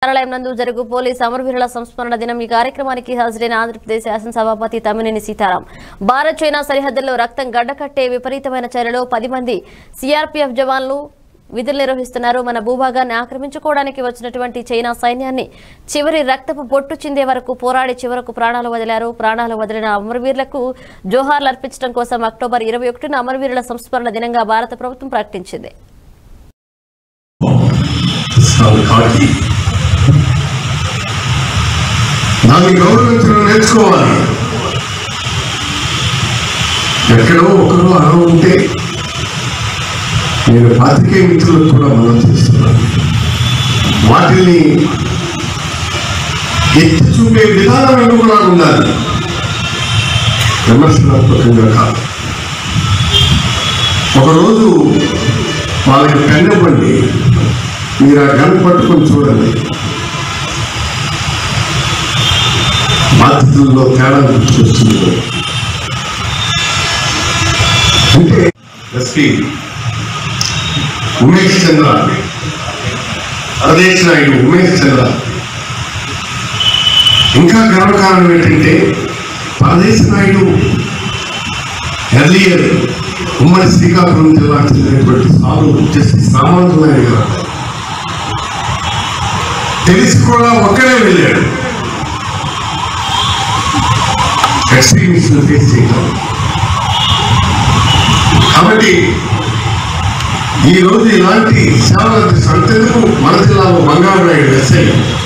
కార్యాలయం నందు జరుగు పోలీస్ అమరవీరుల సంస్మరణ దినం ఈ కార్యక్రమానికి హాజరైన ఆంధ్రప్రదేశ్ శాసనసభాపతి తమ్మినేని సీతారాం భారత్ చైనా సరిహద్దుల్లో రక్తం గడ్డకట్టే విపరీతమైన చర్యలో పది మంది సిఆర్పీఎఫ్ జవాన్లు విధులు నిర్వహిస్తున్నారు మన భూభాగాన్ని ఆక్రమించుకోవడానికి వచ్చినటువంటి చైనా సైన్యాన్ని చివరి రక్తపు బొట్టు చిందే వరకు పోరాడి చివరకు ప్రాణాలు వదిలారు ప్రాణాలు వదిలిన అమరవీరులకు జోహార్లు అర్పించడం కోసం అక్టోబర్ ఇరవై ఒకటిన అమరవీరుల సంస్మరణ దినంగా భారత ప్రభుత్వం ప్రకటించింది చాలా కాకి దాన్ని గౌరవించడం నేర్చుకోవాలి ఎక్కడో ఒకరు అలా ఉంటే నేను పాతికే మిత్రులకు కూడా మనం చేస్తున్నాను వాటిని ఎత్తి చూపే విధానం ఎందుకులా ఉండాలి విమర్శనాత్మకంగా కాదు ఒకరోజు వాళ్ళకి పెన్నపండి మీరు ఆ గన్ పట్టుకొని చూడండి బాధ్యతల్లో తేడా గుర్తుకొస్తుంది అంటే ఎస్పీ ఉమేష్ చంద్ర ప్రదేశ్ నాయుడు ఉమేష్ చంద్ర ఇంకా గర్వకారణం ఏంటంటే ప్రదేశ్ నాయుడు ఎర్లియర్ ఉమ్మడి శ్రీకాకుళం జిల్లాకు చెందినటువంటి సాగు జస్టిస్ రామానుజనాయుడు గారు తెలిసి కూడా ఒక్కడే వెళ్ళాడు ఎక్స్ట్రీమిస్ట్ ఫేస్ చేయడం కాబట్టి ఈ రోజు ఇలాంటి సేవలకు సంతకు మన జిల్లాలో బంగారు నాయుడు ఎస్ఐ